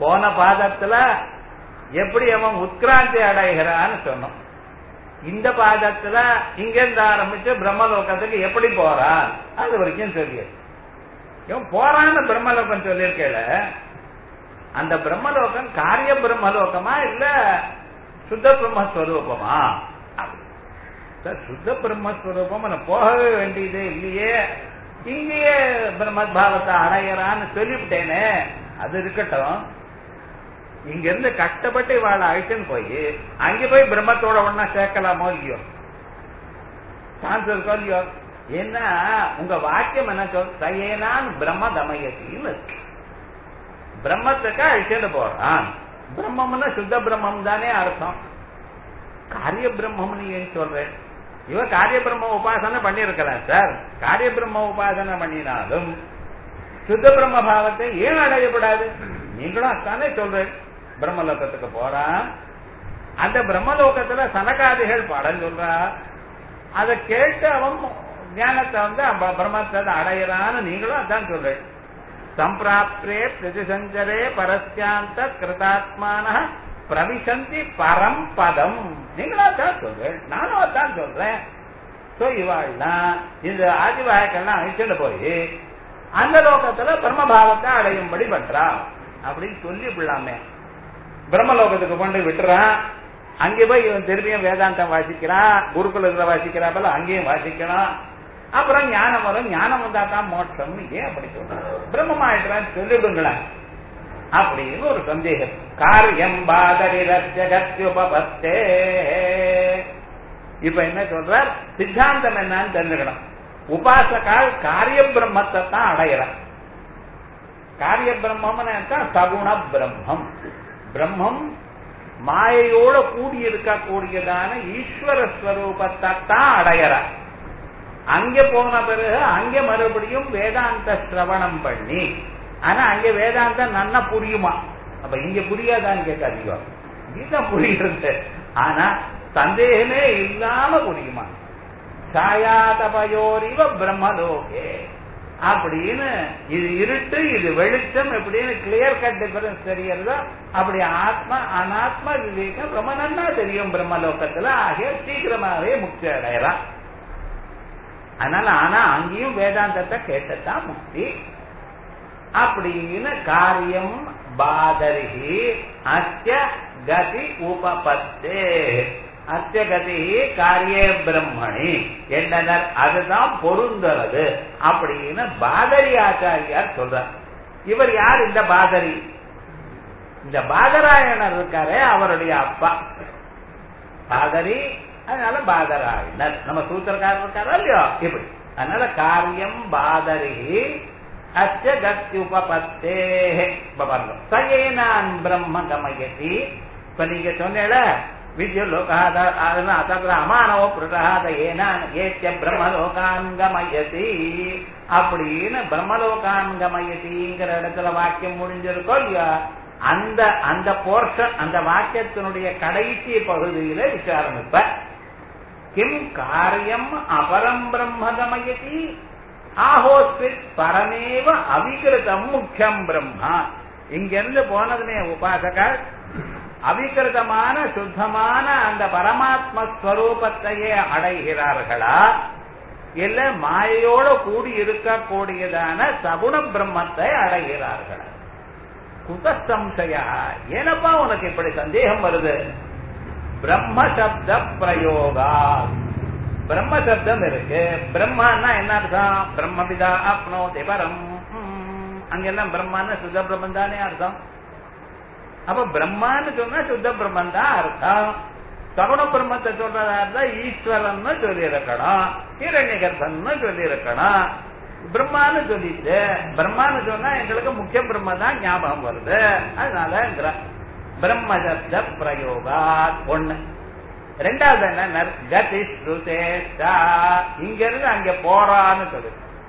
போன பாதத்துல எப்படி அவன் உத்கிராந்தி அடைகிறான்னு சொன்னோம் இந்த பாதத்துல இங்க இருந்து ஆரம்பிச்சு பிரம்மலோகத்துக்கு எப்படி போறான் அது வரைக்கும் சொல்லியது இவன் போறான்னு பிரம்மலோகம் சொல்லியிருக்கல அந்த பிரம்மலோகம் காரிய பிரம்மலோகமா இல்ல சுத்த பிரம்மஸ்வரூபமா சார், சுத்த பிரம்மஸ்வரூபம் நான் போகவே வேண்டியதே இல்லையே இங்கேயே பிரம்மபாவத்தை அடையறான்னு சொல்லிவிட்டேனே அது இருக்கட்டும் இங்க இருந்து கஷ்டப்பட்டு இவாளை அழைச்சுன்னு போய் அங்க போய் பிரம்மத்தோட ஒன்னா சேர்க்கலாமோ இல்லையோ சான்ஸ் இருக்கோ இல்லையோ ஏன்னா உங்க வாக்கியம் என்ன சொல் சயேனான் பிரம்ம தமயத்தின்னு இருக்கு பிரம்மத்துக்கு அழிச்சுட்டு போறான் பிரம்மம்னா சுத்த பிரம்மம் தானே அர்த்தம் காரிய பிரம்மம்னு ஏன் சொல்றேன் இவ காரிய பிரம்ம உபாசனை பண்ணிருக்கலாம் சார் காரிய பிரம்ம உபாசனை பண்ணினாலும் சுத்த பிரம்ம பாவத்தை ஏன் அடையப்படாது நீங்களும் அத்தானே சொல்றேன் பிரம்மலோகத்துக்கு போறான் அந்த பிரம்மலோகத்துல சனகாதிகள் பாடம் சொல்றா அதை கேட்டு அவன் ஞானத்தை வந்து அவன் பிரம்மத்தை அடையிறான்னு நீங்களும் அதான் சொல்றேன் சம்பிராப்தே பிரதிசஞ்சரே பரஸ்யாந்த கிருதாத்மான பிரவிசந்தி பரம் பதம் நீங்களா தான் சொல்றேன் நானும் அதான் சொல்றேன் சோ இவாள்னா இந்த ஆதிவாயக்கெல்லாம் அழிச்சுட்டு போய் அந்த லோகத்துல பிரம்மபாவத்தை அடையும்படி பண்றா அப்படின்னு சொல்லி விடலாமே பிரம்மலோகத்துக்கு கொண்டு விட்டுறான் அங்கே போய் இவன் திரும்பியும் வேதாந்தம் வாசிக்கிறான் குருகுலத்துல வாசிக்கிறாப்பல அங்கேயும் வாசிக்கணும் அப்புறம் ஞானம் வரும் ஞானம் வந்தா தான் மோட்சம்னு ஏன் அப்படி சொல்றான் பிரம்மமாயிட்டான்னு சொல்லிவிடுங்களேன் அப்படின்னு ஒரு சந்தேகம் காரியம் பாதரிரத்யகத்யுபபத்தே இப்ப என்ன சொல்றார் சித்தாந்தம் என்னன்னு தெரிஞ்சுக்கணும் உபாசகால் காரிய பிரம்மத்தை தான் அடையிறான் காரிய பிரம்மம்னு சகுண பிரம்மம் பிரம்மம் மாயையோட கூடி இருக்கக்கூடியதான ஈஸ்வர ஸ்வரூபத்தை தான் அடையறான் அங்க போன பிறகு அங்க மறுபடியும் வேதாந்த சிரவணம் பண்ணி ஆனா அங்க வேதாந்தம் நன்னா புரியுமா அப்ப இங்க புரியாதான்னு கேட்காதீங்க இதுதான் புரியுறது ஆனா சந்தேகமே இல்லாம புரியுமா சாயாதபயோரிவ பிரம்மலோகே அப்படின்னு இது இருட்டு இது வெளிச்சம் எப்படின்னு கிளியர் கட் டிஃபரன்ஸ் தெரியறதோ அப்படி ஆத்மா அனாத்மா விவேகம் ரொம்ப நன்னா தெரியும் பிரம்மலோகத்துல ஆகிய சீக்கிரமாவே முக்தி அடையலாம் அதனால ஆனா அங்கேயும் வேதாந்தத்தை கேட்டதான் முக்தி அப்படின்னு காரியம் பாதரிகி அத்திய கதி உபபத்தே அத்திய கதி காரியே பிரம்மணி என்றனர் அதுதான் பொருந்தறது அப்படின்னு பாதரி ஆச்சாரியார் சொல்றார் இவர் யார் இந்த பாதரி இந்த பாதராயணர் இருக்காரே அவருடைய அப்பா பாதரி அதனால பாதராயணர் நம்ம சூத்திரக்காரர் இருக்காரா இல்லையோ இப்படி அதனால காரியம் பாதரி அச்ச கத்யுபபத்தே பாருங்க சயேனான் பிரம்ம கமயதி இப்ப நீங்க சொன்னேல வித்யு லோகாத அதற்கு அமானவோ பிரகாத ஏனான் ஏத்திய பிரம்மலோகான் கமயதி அப்படின்னு பிரம்மலோகான் கமயதிங்கிற இடத்துல வாக்கியம் முடிஞ்சிருக்கோ இல்லையா அந்த அந்த போர்ஷன் அந்த வாக்கியத்தினுடைய கடைசி பகுதியில விசாரம் இப்ப கிம் காரியம் அபரம் பிரம்ம கமயதி ஆஹோஸ்பித் பரமேவ அவிகிருதம் முக்கியம் பிரம்மா இங்கிருந்து போனதுமே உபாசகர் அவிகிருதமான சுத்தமான அந்த பரமாத்ம ஸ்வரூபத்தையே அடைகிறார்களா இல்ல மாயையோட கூடி இருக்கக்கூடியதான சகுண பிரம்மத்தை அடைகிறார்களா குதசம்சயா ஏனப்பா உனக்கு இப்படி சந்தேகம் வருது பிரம்ம சப்த பிரயோகா பிரம்ம சப்தம் இருக்கு பிரம்மான்னா என்ன அர்த்தம் பிரம்மபிதா அப்னோதி பரம் அங்கெல்லாம் பிரம்மான்னு சுத்த பிரம்மன் தானே அர்த்தம் அப்ப பிரம்மான்னு சொன்னா சுத்த பிரம்மன் தான் அர்த்தம் சகுண பிரம்மத்தை சொல்றதா இருந்தா ஈஸ்வரன் சொல்லி இருக்கணும் ஹீரண்ய கர்ப்பன் சொல்லி இருக்கணும் பிரம்மான்னு சொல்லிட்டு பிரம்மான்னு சொன்னா எங்களுக்கு முக்கிய பிரம்ம தான் ஞாபகம் வருது அதனால பிரம்ம சப்த பிரயோகா ஒண்ணு ரெண்டாவது என்ன கதி ஸ்ருதேஷ்டா இங்க இருந்து அங்க போறான்னு சொல்லு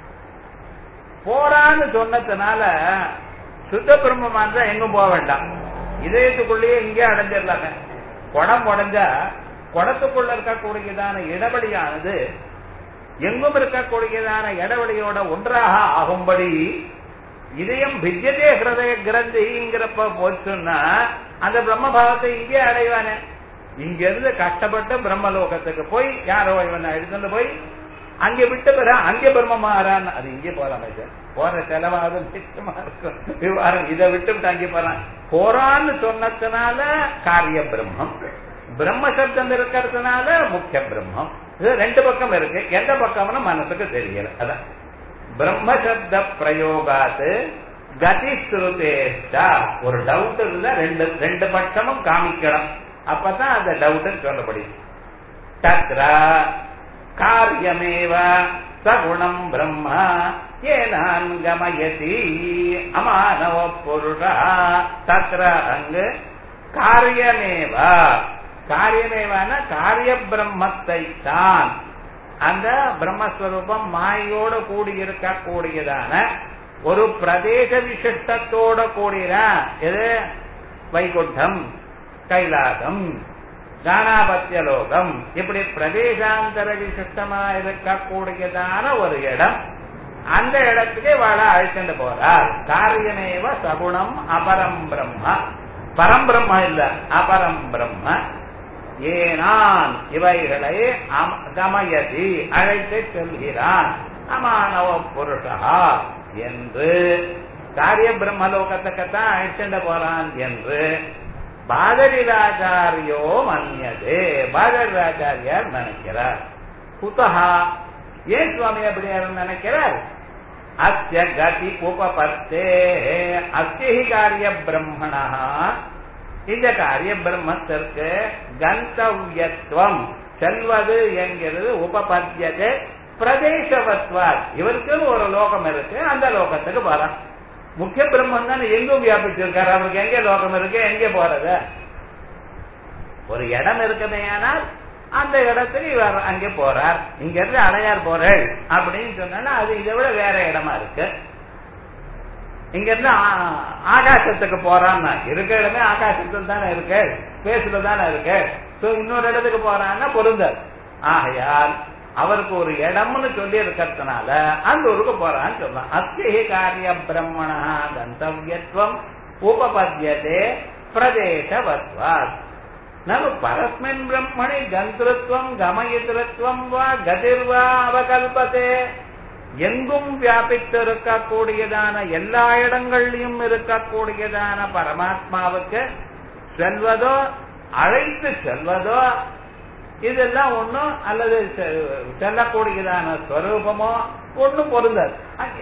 போறான்னு சொன்னதுனால சுத்த பிரம்மமா இருந்தா எங்கும் போக வேண்டாம் இதயத்துக்குள்ளேயே இங்கே அடைஞ்சிடலாங்க குடம் உடஞ்சா குடத்துக்குள்ள இருக்கக்கூடியதான இடவெளியானது எங்கும் இருக்கக்கூடியதான இடவெளியோட ஒன்றாக ஆகும்படி இதயம் பிஜ்யதே ஹிருதய கிரந்திங்கிறப்ப போச்சுன்னா அந்த பிரம்மபாவத்தை இங்கே அடைவானே இங்க இருந்து கஷ்டப்பட்டு பிரம்மலோகத்துக்கு போய் யாரோ இவனை எடுத்துட்டு போய் அங்க விட்டு பெற அங்கே பிரம்மமாறான் அது இங்கே போறான் சார் போற செலவாக நிச்சயமா இருக்கும் விவகாரம் இதை விட்டு அங்கே போறான் போறான்னு சொன்னதுனால காரிய பிரம்மம் பிரம்ம சப்தம் இருக்கிறதுனால முக்கிய பிரம்மம் இது ரெண்டு பக்கம் இருக்கு எந்த பக்கம்னு மனசுக்கு தெரியல அதான் பிரம்ம சப்த பிரயோகாத்து கதி ஸ்ருதேஷ்டா ஒரு டவுட் இருந்தா ரெண்டு ரெண்டு பட்சமும் காமிக்கணும் அப்பதான் அந்த டவுட் சொல்லப்படுது தத்ர காரியமேவ சகுணம் பிரம்ம ஏனான் கமயதி அமானவ புருஷா தத்ர அங்கு காரியமேவ காரியமேவான காரிய பிரம்மத்தை தான் அந்த பிரம்மஸ்வரூபம் மாயோட கூடியிருக்க கூடியதான ஒரு பிரதேச விசிஷ்டத்தோட கூடிய எது வைகுண்டம் கைலாசம் கானாபத்திய லோகம் இப்படி பிரதேசாந்தர விசிஷ்டமா இருக்கக்கூடியதான ஒரு இடம் அந்த இடத்துக்கு வாழ அழைச்சிட்டு போறார் காரியமேவ சகுணம் அபரம் பிரம்ம பரம்பிரம்ம இல்ல அபரம் பிரம்ம ஏனான் இவைகளை கமயதி அழைத்து செல்கிறான் அமானவ புருஷா என்று காரிய பிரம்மலோகத்துக்குத்தான் அழைச்சிட்டு போறான் என்று பாதரிராச்சாரியோ மன்யதே பாதரிராச்சாரியார் நினைக்கிறார் குத்தகா ஏன் சுவாமி அப்படி நினைக்கிறார் அஸ்ய கதி உபபத்தே அஸ்யி காரிய பிரம்மணா இந்த காரிய பிரம்மத்திற்கு கந்தவியத்துவம் செல்வது என்கிறது உபபத்தியது பிரதேசவத்வார் இவருக்குன்னு ஒரு லோகம் இருக்கு அந்த லோகத்துக்கு போறான் முக்கிய பிரம்மன் தானே எங்கும் வியாபிச்சிருக்காரு அவருக்கு எங்க லோகம் இருக்கு எங்க போறது ஒரு இடம் இருக்குமே ஆனால் அந்த இடத்துக்கு இவர் அங்கே போறார் இங்க இருந்து அடையார் போறேள் அப்படின்னு சொன்னா அது இதை விட வேற இடமா இருக்கு இங்க இருந்து ஆகாசத்துக்கு போறான்னா இருக்க இடமே ஆகாசத்துல தானே இருக்கு பேசுல தானே இருக்கு சோ இன்னொரு இடத்துக்கு போறான்னா பொருந்தல் ஆகையால் அவருக்கு ஒரு இடம்னு சொல்லி இருக்கிறதுனால அந்த ஊருக்கு போறான்னு சொல்லலாம் அத்திய காரிய பிரம்மணா கந்தவியத்துவம் உபபத்தியதே பிரதேசவத்வாத் நனு பரஸ்மின் பிரம்மணி கந்திருத்வம் கமயித்திருத்வம் வா கதிர்வா அவகல்பதே எங்கும் வியாபித்து இருக்கக்கூடியதான எல்லா இடங்கள்லயும் இருக்கக்கூடியதான பரமாத்மாவுக்கு செல்வதோ அழைத்து செல்வதோ இதெல்லாம் ஒண்ணும் அல்லது செல்லக்கூடியதான ஸ்வரூபமோ ஒண்ணும் பொருந்தாது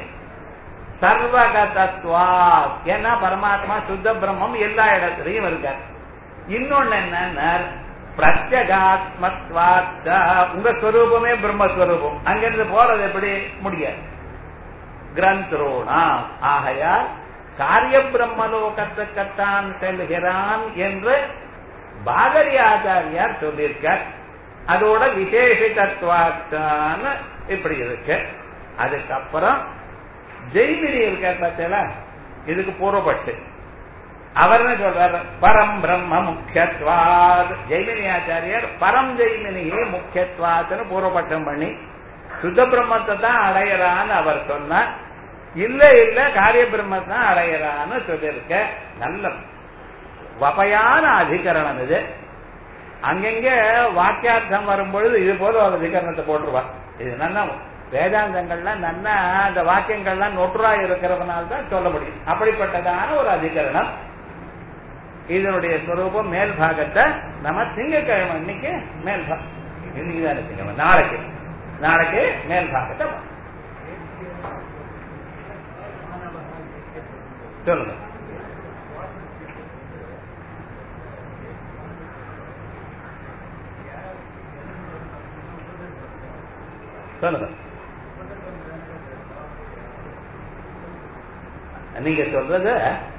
சர்வகதத்வா ஏன்னா பரமாத்மா சுத்த பிரம்மம் எல்லா இடத்துலயும் இருக்கார் இன்னொன்னு என்ன பிரத்யகாத்மத்வாத்த உங்க ஸ்வரூபமே பிரம்மஸ்வரூபம் அங்கிருந்து போறது எப்படி முடியாது கிரந்தரோணா ஆகையால் காரிய பிரம்மலோகத்துக்கத்தான் செல்கிறான் என்று பாகரி ஆச்சாரியார் சொல்லியிருக்கார் அதோட விசேஷிதத்துவாத்தான்னு இப்படி இருக்கு அதுக்கப்புறம் ஜெய்மினி இருக்கார் பார்த்தல இதுக்கு பூர்வப்பட்டு அவர் என்ன சொல்றாரு பரம் பிரம்ம முக்கியத்வாத் ஜெய்மினி ஆச்சாரியார் பரம் ஜெய்மினியே முக்கியத்வாத்னு பூர்வபட்டம் பண்ணி சுத்த பிரம்மத்தை தான் அடையறான்னு அவர் சொன்னார் இல்ல இல்ல காரிய பிரம்மத்தை தான் அடையறான்னு சொல்லியிருக்க நல்ல வபையான அதிகரணம் இது அங்கங்க வாக்கியார்த்தம் வரும்பொழுது இது போல ஒரு அதிகரணத்தை போட்டுருவா இது நல்லா வேதாந்தங்கள்லாம் நல்லா அந்த வாக்கியங்கள்லாம் நொற்றுரா இருக்கிறதுனால தான் சொல்ல முடியும் அப்படிப்பட்டதான ஒரு அதிகரணம் இதனுடைய ஸ்வரூபம் மேல் பாகத்தை நம்ம திங்கக்கிழமை இன்னைக்கு மேல் பாகம் இன்னைக்கு தானே திங்கக்கிழமை நாளைக்கு நாளைக்கு மேல் பாகத்தை சொல்லுங்க சொல்லுங்க நீங்க சொல்றது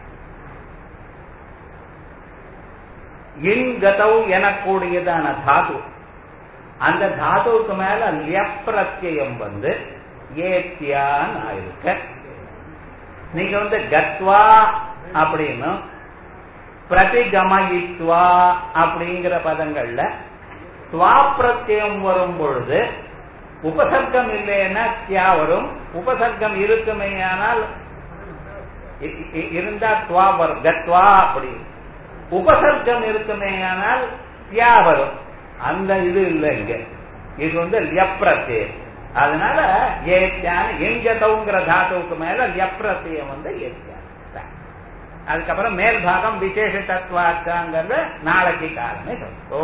இன்கதவு எனக்கூடியதான தாது அந்த தாதுவுக்கு மேல லியப்பிரத்தியம் வந்து ஏத்தியான் ஆயிருக்க நீங்க வந்து கத்வா அப்படின்னு பிரதிகமயித்வா அப்படிங்கிற பதங்கள்ல சுவாப்பிரத்தியம் வரும் பொழுது உபசர்க்கம் இல்லைன்னா கியா வரும் உபசர்க்கம் இருக்குமேயானால் இ- இ- இருந்தா துவா வரும் கத்வா அப்படி உபசர்க்கம் இருக்குமே ஆனால் தியா வரும் அந்த இது இல்லை இங்க இது வந்து லியப்பிரத்தியம் அதனால ஏத்தியான எங்கதவுங்கிற தாத்துவுக்கு மேல லியப்பிரத்தியம் வந்து ஏத்தியான அதுக்கப்புறம் மேல் பாகம் விசேஷ தத்துவாச்சாங்கிறத நாளைக்கு காலமே சொல்லும்